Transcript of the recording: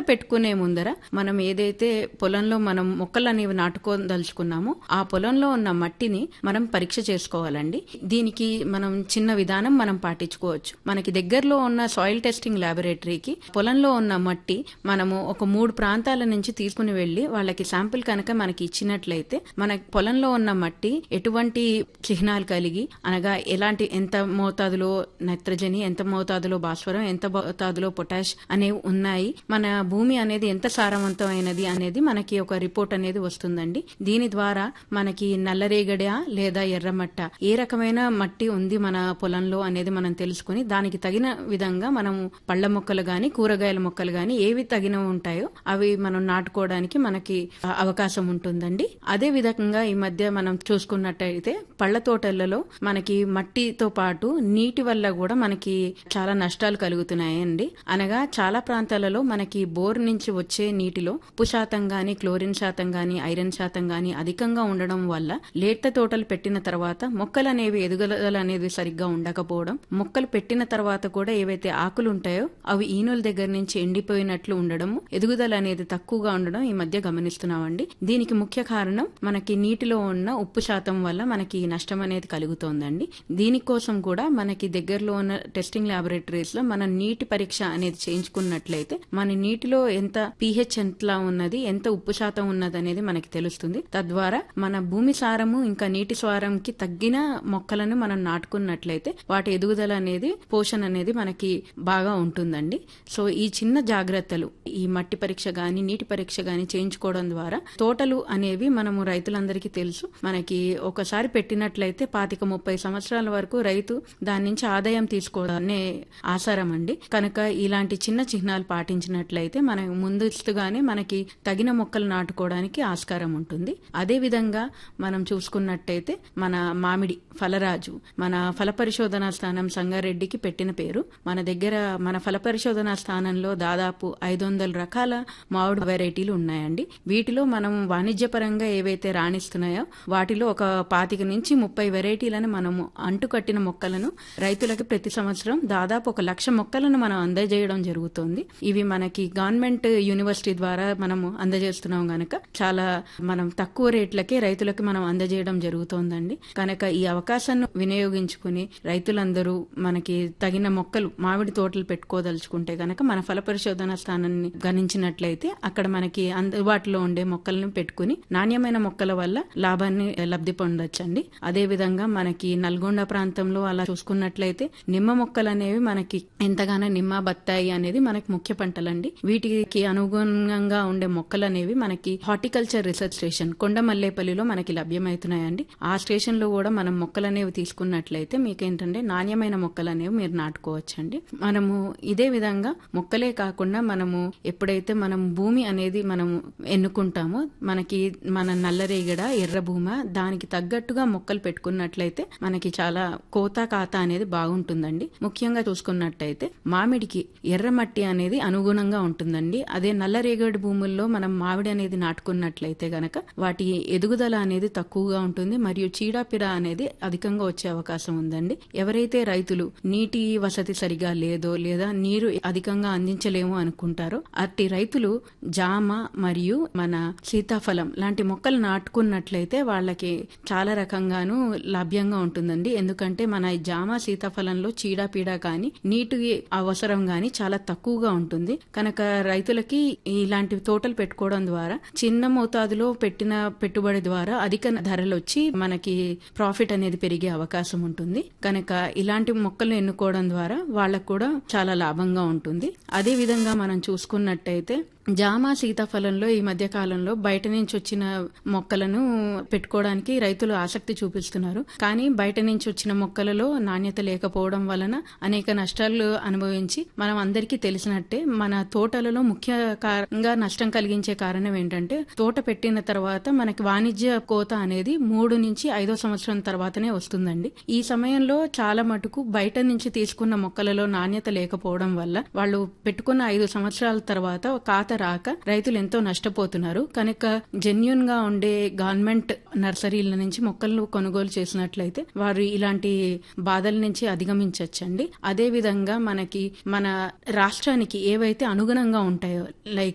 పెట్టుకునే ముందర మనం ఏదైతే పొలంలో మనం మొక్కలు అనేవి నాటుకోదలుచుకున్నామో ఆ పొలంలో ఉన్న మట్టిని మనం పరీక్ష చేసుకోవాలండి దీనికి మనం చిన్న విధానం మనం పాటించుకోవచ్చు మనకి దగ్గరలో ఉన్న సాయిల్ టెస్టింగ్ ల్యాబొరేటరీకి పొలంలో ఉన్న మట్టి మనము ఒక మూడు ప్రాంతాల నుంచి తీసుకుని వెళ్లి వాళ్ళకి శాంపిల్ కనుక మనకి ఇచ్చినట్లయితే మన పొలంలో ఉన్న మట్టి ఎటువంటి చిహ్నాలు కలిగి అనగా ఎలాంటి ఎంత మోతాదులో నత్రజని ఎంత మోతాదులో భాస్వరం ఎంత మోతాదులో పొటాష్ అనేవి ఉన్నాయి మన భూమి అనేది ఎంత సారవంతమైనది అనేది మనకి ఒక రిపోర్ట్ అనేది వస్తుందండి దీని ద్వారా మనకి నల్లరేగడ లేదా ఎర్రమట్ట ఏ రకమైన మట్టి ఉంది మన పొలంలో అనేది మనం తెలుసుకుని దానికి తగిన విధంగా మనము పళ్ళ మొక్కలు గాని కూరగాయల మొక్కలు గాని ఏవి తగినవి ఉంటాయో అవి మనం నాటుకోవడానికి మనకి ఆ, అవకాశం ఉంటుందండి అదే విధంగా ఈ మధ్య మనం చూసుకున్నట్టయితే పళ్ళ తోటలలో మనకి మట్టితో పాటు నీటి వల్ల కూడా మనకి చాలా నష్టాలు కలుగుతున్నాయండి అనగా చాలా ప్రాంతాలలో మనకి బోర్ నుంచి వచ్చే నీటిలో ఉప్పు శాతం గాని క్లోరిన్ శాతం గాని ఐరన్ శాతం గాని అధికంగా ఉండడం వల్ల లేత తోటలు పెట్టిన తర్వాత మొక్కలు అనేవి ఎదుగుదల అనేది సరిగ్గా ఉండకపోవడం మొక్కలు పెట్టిన తర్వాత కూడా ఏవైతే ఆకులు ఉంటాయో అవి ఈనుల దగ్గర నుంచి ఎండిపోయినట్లు ఉండడం ఎదుగుదల అనేది తక్కువగా ఉండడం ఈ మధ్య గమనిస్తున్నామండి దీనికి ముఖ్య కారణం మనకి నీటిలో ఉన్న ఉప్పు శాతం వల్ల మనకి నష్టం అనేది కలుగుతోందండి దీనికోసం కూడా మనకి దగ్గరలో ఉన్న టెస్టింగ్ ల్యాబొరేటరీస్ లో మన నీటి పరీక్ష అనేది చేయించుకున్నట్లయితే మన నీటిలో ఎంత పీహెచ్ ఎంతలా ఉన్నది ఎంత ఉప్పు శాతం ఉన్నది అనేది మనకి తెలుస్తుంది తద్వారా మన భూమి సారము ఇంకా నీటి సారంకి తగ్గిన మొక్కలను మనం నాటుకున్నట్లయితే వాటి ఎదుగుదల అనేది పోషణ అనేది మనకి బాగా ఉంటుందండి సో ఈ చిన్న జాగ్రత్తలు ఈ మట్టి పరీక్ష గాని నీటి పరీక్ష గాని చేయించుకోవడం ద్వారా తోటలు అనేవి మనము రైతులందరికీ తెలుసు మనకి ఒకసారి పెట్టినట్లయితే పాతిక ముప్పై సంవత్సరాల వరకు రైతు దాని నుంచి ఆదాయం తీసుకోవడాన్ని ఆసారం అండి కనుక ఇలాంటి చిన్న చిహ్నాలు పాటించినట్లయితే మన ముందస్తుగానే మనకి తగిన మొక్కలు నాటుకోవడానికి ఆస్కారం ఉంటుంది అదే విధంగా మనం చూసుకున్నట్టయితే మన మామిడి ఫలరాజు మన ఫల పరిశోధనా స్థానం సంగారెడ్డికి పెట్టిన పేరు మన దగ్గర మన ఫల పరిశోధనా స్థానంలో దాదాపు ఐదు వందల రకాల మామిడి వెరైటీలు ఉన్నాయండి వీటిలో మనం వాణిజ్యపరంగా ఏవైతే రాణిస్తున్నాయో వాటిలో ఒక పాతిక నుంచి ముప్పై వెరైటీలను మనము అంటుకట్టిన మొక్కలను రైతులకు ప్రతి సంవత్సరం దాదాపు ఒక లక్ష మొక్కలను మనం అందజేయడం జరుగుతుంది ఇవి మనకి గవర్నమెంట్ యూనివర్సిటీ ద్వారా మనము అందజేస్తున్నాం గనక చాలా మనం తక్కువ రేట్లకే రైతులకు మనం అందజేయడం జరుగుతోందండి కనుక ఈ అవకాశాన్ని వినియోగించుకుని రైతులందరూ మనకి తగిన మొక్కలు మామిడి తోటలు పెట్టుకోదలుచుకుంటే గనక మన ఫల పరిశోధన స్థానాన్ని గణించినట్లయితే అక్కడ మనకి అందుబాటులో ఉండే మొక్కలను పెట్టుకుని నాణ్యమైన మొక్కల వల్ల లాభాన్ని లబ్ధి పొందొచ్చండి అదే విధంగా మనకి నల్గొండ ప్రాంతంలో అలా చూసుకున్నట్లయితే నిమ్మ మొక్కలు అనేవి మనకి ఎంతగానో నిమ్మ బత్తాయి అనేది మనకి ముఖ్య పంటలండి వీటికి అనుగుణంగా ఉండే మొక్కలు అనేవి మనకి హార్టికల్చర్ రీసెర్చ్ స్టేషన్ కొండమల్లేపల్లిలో మనకి లభ్యమవుతున్నాయండి ఆ స్టేషన్ లో కూడా మనం మొక్కలు అనేవి తీసుకున్నట్లయితే మీకు ఏంటంటే నాణ్యమైన మొక్కలు అనేవి మీరు నాటుకోవచ్చండి మనము ఇదే విధంగా మొక్కలే కాకుండా మనము ఎప్పుడైతే మనం భూమి అనేది మనం ఎన్నుకుంటామో మనకి మన నల్లరేగడ ఎర్ర భూమ దానికి తగ్గట్టుగా మొక్కలు పెట్టుకున్నట్లయితే మనకి చాలా కోత కాత అనేది బాగుంటుందండి ముఖ్యంగా చూసుకున్నట్టయితే మామిడికి ఎర్ర మట్టి అనేది అనుగుణంగా ఉంటుందండి అదే నల్లరేగడి భూముల్లో మనం మామిడి అనేది నాటుకున్నట్లయితే గనక వాటి ఎదుగుదల అనేది తక్కువగా ఉంటుంది మరియు చీడపిర అనేది అధికంగా వచ్చే అవకాశం ఉందండి ఎవరైతే రైతులు నీటి వసతి సరిగా లేదో లేదా నీరు అధికంగా అందించలేము అనుకుంటారో అట్టి రైతులు జామ మరియు మన సీతాఫలం లాంటి మొక్కలు నాటుకున్నట్లయితే వాళ్ళకి చాలా రకంగాను లభ్యంగా ఉంటుందండి ఎందుకంటే మన ఈ జామ సీతాఫలంలో చీడపీడ కానీ నీటి అవసరం గాని చాలా తక్కువగా ఉంటుంది కనుక రైతులకి ఇలాంటి తోటలు పెట్టుకోవడం ద్వారా చిన్న మోతాదులో పెట్టిన పెట్టుబడి ద్వారా అధిక ధరలు వచ్చి మనకి ప్రాఫిట్ అనేది పెరిగే అవకాశం ఉంటుంది కనుక ఇలాంటి మొక్కలు ఎన్నుకోవడం ద్వారా వాళ్ళకు కూడా చాలా లాభంగా ఉంటుంది అదే విధంగా మనం చూసుకున్నట్టయితే జామ సీతాఫలంలో ఈ మధ్య కాలంలో బయట నుంచి వచ్చిన మొక్కలను పెట్టుకోవడానికి రైతులు ఆసక్తి చూపిస్తున్నారు కానీ బయట నుంచి వచ్చిన మొక్కలలో నాణ్యత లేకపోవడం వలన అనేక నష్టాలు అనుభవించి మనం అందరికీ తెలిసినట్టే మన తోటలలో ముఖ్యంగా నష్టం కలిగించే కారణం ఏంటంటే తోట పెట్టిన తర్వాత మనకి వాణిజ్య కోత అనేది మూడు నుంచి ఐదో సంవత్సరం తర్వాతనే వస్తుందండి ఈ సమయంలో చాలా మటుకు బయట నుంచి తీసుకున్న మొక్కలలో నాణ్యత లేకపోవడం వల్ల వాళ్ళు పెట్టుకున్న ఐదు సంవత్సరాల తర్వాత కాత రాక రైతులు ఎంతో నష్టపోతున్నారు కనుక జెన్యున్ గా ఉండే గవర్నమెంట్ నర్సరీల నుంచి మొక్కలను కొనుగోలు చేసినట్లయితే వారు ఇలాంటి బాధల నుంచి అధిగమించవచ్చండి అదే విధంగా మనకి మన రాష్ట్రానికి ఏవైతే అనుగుణంగా ఉంటాయో లైక్